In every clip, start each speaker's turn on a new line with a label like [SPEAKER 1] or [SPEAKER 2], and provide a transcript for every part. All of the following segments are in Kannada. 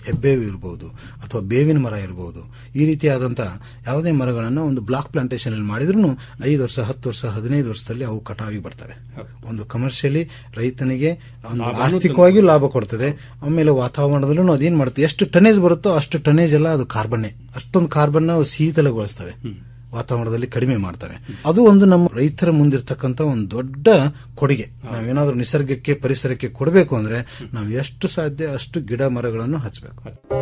[SPEAKER 1] ಹೆಬ್ಬೇವು ಇರಬಹುದು ಅಥವಾ ಬೇವಿನ ಮರ ಇರಬಹುದು ಈ ರೀತಿಯಾದಂತ ಯಾವುದೇ ಮರಗಳನ್ನು ಒಂದು ಬ್ಲಾಕ್ ಪ್ಲಾಂಟೇಶನ್ ಅಲ್ಲಿ ಮಾಡಿದ್ರು ಐದು ವರ್ಷ ಹತ್ತು ವರ್ಷ ಹದಿನೈದು ವರ್ಷದಲ್ಲಿ ಅವು ಕಟಾವಿಗೆ ಬರ್ತವೆ ಒಂದು ಕಮರ್ಷಿಯಲಿ ರೈತನಿಗೆ ಒಂದು ಆರ್ಥಿಕವಾಗಿಯೂ ಲಾಭ ಕೊಡ್ತದೆ ಆಮೇಲೆ ವಾತಾವರಣದಲ್ಲೂ ಅದೇನ್ ಮಾಡುತ್ತೆ ಎಷ್ಟು ಟನೇಜ್ ಬರುತ್ತೋ ಅಷ್ಟು ಟನೇಜ್ ಎಲ್ಲ ಅದು ಕಾರ್ಬನ್ನೇ ಅಷ್ಟೊಂದು ಕಾರ್ಬನ್ ಶೀತಲಗೊಳಿಸ್ತವೆ ವಾತಾವರಣದಲ್ಲಿ ಕಡಿಮೆ ಮಾಡ್ತವೆ ಅದು ಒಂದು ನಮ್ಮ ರೈತರ ಮುಂದಿರ್ತಕ್ಕಂಥ ಒಂದು ದೊಡ್ಡ ಕೊಡುಗೆ ನಾವೇನಾದ್ರೂ ನಿಸರ್ಗಕ್ಕೆ ಪರಿಸರಕ್ಕೆ ಕೊಡಬೇಕು ಅಂದ್ರೆ ನಾವು ಎಷ್ಟು ಸಾಧ್ಯ ಅಷ್ಟು ಗಿಡ ಮರಗಳನ್ನು ಹಚ್ಚಬೇಕು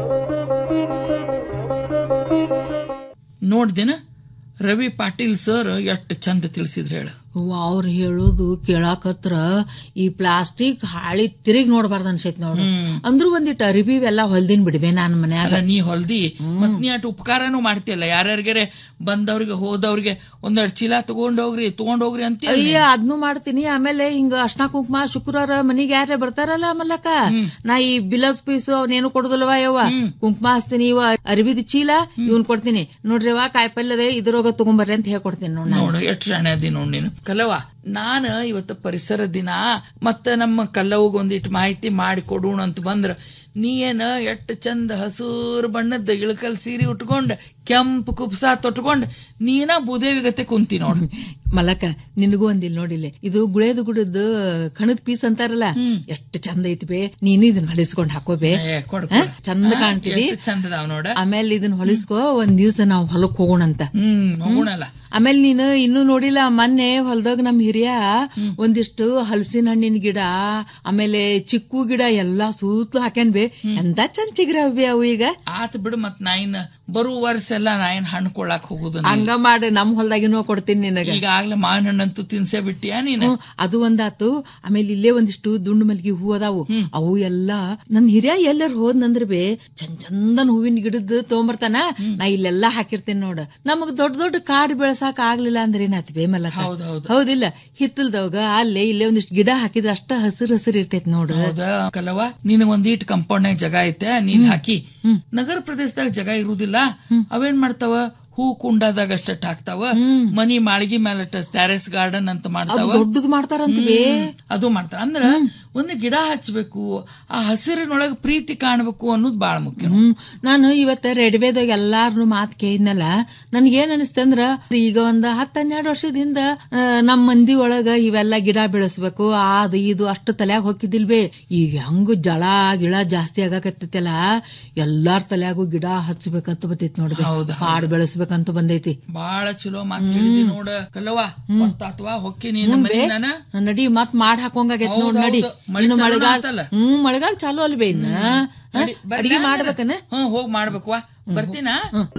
[SPEAKER 2] ನೋಡ್ದೇನ ರವಿ ಪಾಟೀಲ್ ಸರ್ ಎಷ್ಟು ಚಂದ ತಿಳಿಸಿದ್ರು ಹೇಳ
[SPEAKER 3] ಅವ್ರು ಹೇಳೋದು ಕೇಳಾಕತ್ರ ಈ ಪ್ಲಾಸ್ಟಿಕ್ ಹಾಳಿ ತಿರುಗಿ ನೋಡ್ಬಾರ್ದು ಅನ್ಸೈತ್ ನೋಡು ಅಂದ್ರೂ ಒಂದಿಟ್ಟು ಅರಿಬಿವೆಲ್ಲ ಹೊಲ್ದಿನ್ ಬಿಡ್ಬೆ ನಾನ್ ಮನ್ಯಾಗ
[SPEAKER 2] ಅಲ್ಲ ನೀ ಹೊಲ್ದಿ ಮತ್ ನೀ ಅಟ್ ಉಪಕಾರನೂ ಮಾಡ್ತಿಯಲ್ಲ ಯಾರ್ಯಾರಿಗಾರೆ ಬಂದವ್ರಿಗೆ ಹೋದವ್ರಿಗೆ ಒಂದೆರಡು ಚೀಲ ತಗೊಂಡೋಗ್ರಿ ತಗೊಂಡೋಗ್ರಿ ಅಂತ
[SPEAKER 3] ಅಯ್ಯ ಅದ್ನು ಮಾಡ್ತೀನಿ ಆಮೇಲೆ ಹಿಂಗ ಅರ್ಶನ ಕುಂಕುಮ ಶುಕ್ರವಾರ ಮನಿಗೆ ಯಾರೇ ಬರ್ತಾರಲ್ಲ ಮಲ್ಲಕ್ಕ ನಾ ಈ ಬಿಲಸ್ ಪೀಸ್ ಅವನೇನು ಕೊಡುದಿಲ್ವ ಯವ್ವ ಕುಂಕುಮ ಹಚ್ತೀನಿ ಇವ ಅರಿವಿದ ಚೀಲ ಇವನ್ ಕೊಡ್ತೀನಿ ನೋಡ್ರಿ ಅವ ಕಾಯಿಪಲ್ಯದ ಇದ್ರೋಗ ತಗೊಂಬರ್ರಿ ಅಂತ ಹೇಳ್ಕೊಡ್ತೀನಿ ನೋಡ್ ನಾನು.
[SPEAKER 2] ನೋಡು ಎಷ್ಟು ಶಾಣೆ ಅದಿ ನೋಡ್ ನೀನು ಕಲವ ನಾನ ಇವತ್ತು ಪರಿಸರ ದಿನ ಮತ್ತ ನಮ್ಮ ಕಲ್ಲವ್ಗ ಒಂದಿಟ್ಟು ಮಾಹಿತಿ ಮಾಡಿ ಕೊಡೋಣ ಅಂತ ಬಂದ್ರ ನೀ ಏನ ಎಷ್ಟು ಚಂದ ಹಸೂರ್ ಬಣ್ಣದ ಇಳಕಲ್ ಸೀರೆ ಉಟ್ಕೊಂಡ್ ಕೆಂಪು ಕುಪ್ಸ ತೊಟ್ಕೊಂಡ್ ನೀನ ಭೂದೇವಿಗತೆ ಕುಂತಿ ನೋಡು
[SPEAKER 3] ಮಲಕ ನಿನಗೂ ಒಂದಿಲ್ ನೋಡಿಲ್ಲ ಇದು ಗುಳೇದು ಗುಡದ ಕಣದ್ ಪೀಸ್ ಅಂತಾರಲ್ಲ ಎಷ್ಟು ಚಂದ ಐತಿ ಬೇ ನೀನು ಇದನ್ನ ಹೊಲಿಸ್ಕೊಂಡ್ ಹಾಕೋಬೇ
[SPEAKER 2] ಏ, ಕೊಡು,
[SPEAKER 3] ಹಾ?
[SPEAKER 2] ಕೊಡು.
[SPEAKER 3] ಚಂದ
[SPEAKER 2] ಹಾ,
[SPEAKER 3] ಕಾಣ್ತಿದಿ
[SPEAKER 2] ಎಷ್ಟ್ ಚಂದ ಅದಾವ್ ನೋಡ
[SPEAKER 3] ಆಮೇಲೆ ಇದನ್ನ ಹೊಲಿಸ್ಕೋ ಒಂದ್ ದಿವ್ಸ ನಾವ್ ಹೊಲಕ್ ಹೋಗೋಣಂತ
[SPEAKER 2] ಹ್ಮ್ ಹೋಗೋಣಲ್ಲ
[SPEAKER 3] ಆಮೇಲೆ ನೀನು ಇನ್ನೂ ನೋಡಿಲ್ಲ ಮೊನ್ನೆ ಹೊಲದಾಗ ನಮ್ ಹಿರಿಯ ಒಂದಿಷ್ಟು ಹಲಸಿನ ಹಣ್ಣಿನ ಗಿಡ ಆಮೇಲೆ ಚಿಕ್ಕು ಗಿಡ ಎಲ್ಲಾ ಸೂತ್ಲು ಹಾಕ್ಯಾನ್ ಬೇ ಎಂತ ಚಂದ ಚಿಗ್ರಾವ್ ಬೇ ಅವು ಈಗ
[SPEAKER 2] ಆತ್ ಬಿಡು ಮತ್ ನಾ ಇನ್ ಬರುವ ವರ್ಷ ಎಲ್ಲ ನಾ ಏನ್ ಹಣ್ಣು ಕೊಳ್ಳಾಕ್ ಹೋಗುದು
[SPEAKER 3] ಹಂಗ ಮಾಡಿ ನಮ್ ಹೊಲದಾಗಿನೂ ಕೊಡ್ತೀನಿ ನಿನಗ
[SPEAKER 2] ಈಗಾಗ್ಲೇ ಮಾವಿನ ಹಣ್ಣಂತೂ ತಿನ್ಸೇ ಬಿಟ್ಟಿಯಾ ನೀನು
[SPEAKER 3] ಹ್ಮ್, ಅದು ಒಂದಾತು ಆಮೇಲೆ ಇಲ್ಲೇ ಒಂದಿಷ್ಟು ದುಂಡು ಮಲ್ಗಿ ಹೂ ಅದಾವು ಅವು ಎಲ್ಲಾ ನನ್ ಹಿರಿಯ ಎಲ್ಲರ ಹೋದ್ನಂದ್ರ ಬೇ ಚಂದ ಚಂದನ್ ಹೂವಿನ ಗಿಡದ ತಗೊಂಬರ್ತಾನ ನಾ ಇಲ್ಲೆಲ್ಲಾ ಹಾಕಿರ್ತೇನೆ ನೋಡ ನಮಗ್ ದೊಡ್ಡ ದೊಡ್ಡ ಕಾಡ್ ಬೆಳಸಾಕ ಆಗ್ಲಿಲ್ಲ ಅಂದ್ರೆ ಏನಾತ್ ಬೇ ಮಲ್ಲಕ್ಕ
[SPEAKER 2] ಹೌದ್ ಹೌದ್.
[SPEAKER 3] ಹೌದಿಲ್ಲ ಹಿತ್ತಲ್ದವಾಗ ಅಲ್ಲೇ ಇಲ್ಲೇ ಒಂದಿಷ್ಟು ಗಿಡ ಹಾಕಿದ್ರ ಅಷ್ಟ ಹಸಿರು ಹಸಿರು ಇರ್ತೈತಿ ನೋಡು
[SPEAKER 2] ಹೌದಾ ಕಲವ ನಿನ್ ಒಂದೀಟ್ ಕಂಪೌಂಡ್ನಾಗ ಜಾಗ ಐತೆ ನೀನ್ ಹಾಕಿ ನಗರ ಪ್ರದೇಶದಾಗ ಜಾಗ ಇರುದಿಲ್ಲ ಅವೇನ್ ಮಾಡ್ತಾವ ಹೂ ಕುಂಡಾದಾಗ ಅಷ್ಟ ಹಾಕ್ತಾವ ಮನಿ ಮಾಳಿಗೆ ಮೇಲೆ ಟ್ಯಾರೆಸ್ ಗಾರ್ಡನ್ ಅಂತ ಮಾಡ್ತಾವ
[SPEAKER 3] ದೊಡ್ಡದು ಮಾಡ್ತಾರಂತ ಬೇ
[SPEAKER 2] ಹ್ಮ್. ಅದು ಮಾಡ್ತಾರ ಅಂದ್ರ ಒಂದು ಗಿಡ ಹಚ್ಬೇಕು ಆ ಹಸಿರಿನೊಳಗ ಪ್ರೀತಿ ಕಾಣ್ಬೇಕು ಅನ್ನೋದು ಬಾಳ ಮುಖ್ಯ
[SPEAKER 3] ಹ್ಮ್ ನಾನು ಇವತ್ತ ರೆಡ್ಬೇದಾಗ ಎಲ್ಲಾರ್ನು ಮಾತ್ ಕೇಳಿದ್ನಲ್ಲ ನನ್ಗೇನ್ ಅನಿಸ್ತಂದ್ರ ಈಗ ಒಂದ್ ಹತ್ತ್ ಹನ್ನೆರಡು ವರ್ಷದಿಂದ ಆ, ನಮ್ ಮಂದಿ ಒಳಗ ಇವೆಲ್ಲ ಗಿಡ ಬೆಳೆಸ್ಬೇಕು ಅದು ಇದು ಅಷ್ಟು ತಲ್ಯಾಗ ಹೊಕ್ಕಿದಿಲ್ವೇ ಈಗ ಹಂಗ ಜಳ ಗಿಳ ಜಾಸ್ತಿ ಆಗಾಕತ್ತೈತಲ್ಲ ಎಲ್ಲಾರ್ ತಲ್ಯಾಗು ಗಿಡ ಹಚ್ಬೇಕಂತ ಬರ್ತೈತಿ ನೋಡ್ರಿ
[SPEAKER 2] ಹೌದು,
[SPEAKER 3] ಕಾಡ್ ಬೆಳೆಸ್ಬೇಕಂತ ಬಂದೈತಿ
[SPEAKER 2] ಬಾಳ ಚಲೋ ಮಾತು ಹೇಳಿದಿ ನೋಡ ಕಲವ ಗೊತ್ತಾತ್ವಾ ಹೊಕ್ಕಿ ನೀನು ಮನಿ ನಾನ
[SPEAKER 3] ನಡಿ ಮತ್ ಮಾಡ್ ಹಾಕೋಂಗಾಗೈತಿ ನೋಡ್
[SPEAKER 2] ಹೌದ್
[SPEAKER 3] ನಡಿ
[SPEAKER 2] ಹೌದು. ಮಳಿ
[SPEAKER 3] ಇನ್ನು
[SPEAKER 2] ಚಾಲೂನ
[SPEAKER 3] ಮಳೆಗಾಲ
[SPEAKER 2] ಆತಲ್ಲ?
[SPEAKER 3] ಹ್ಮ್ ಮಳೆಗಾಲ ಚಾಲು ಅಲ್ವೇ ಇನ್ನ
[SPEAKER 2] ನಡಿ, ಬರ್ಲಾ
[SPEAKER 3] ಅಡಿಗೆ
[SPEAKER 2] ಹಂಗಾರ?
[SPEAKER 3] ಮಾಡ್ಬೇಕನ
[SPEAKER 2] ಹ್ಮ್ ಹೋಗ್ ಮಾಡ್ಬೇಕ್ವಾ ಬರ್ತೀನಾ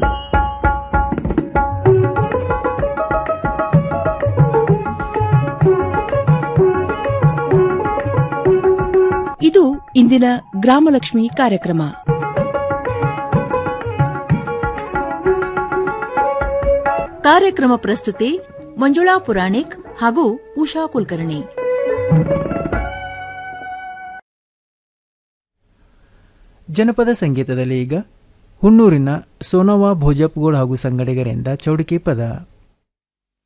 [SPEAKER 4] ಇದು ಇಂದಿನ ಗ್ರಾಮಲಕ್ಷ್ಮಿ ಕಾರ್ಯಕ್ರಮ ಕಾರ್ಯಕ್ರಮ ಪ್ರಸ್ತುತಿ ಮಂಜುಳಾ ಪುರಾಣಿಕ್ ಹಾಗೂ ಉಷಾ ಕುಲಕರ್ಣಿ
[SPEAKER 5] ಜನಪದ ಸಂಗೀತದಲ್ಲಿ ಈಗ ಹುಣ್ಣೂರಿನ ಸೋನವಾ ಭೋಜಪ್ಗೋಳ್ ಹಾಗೂ ಸಂಗಡಿಗರಿಂದ ಚೌಡಿಕೆ ಪದ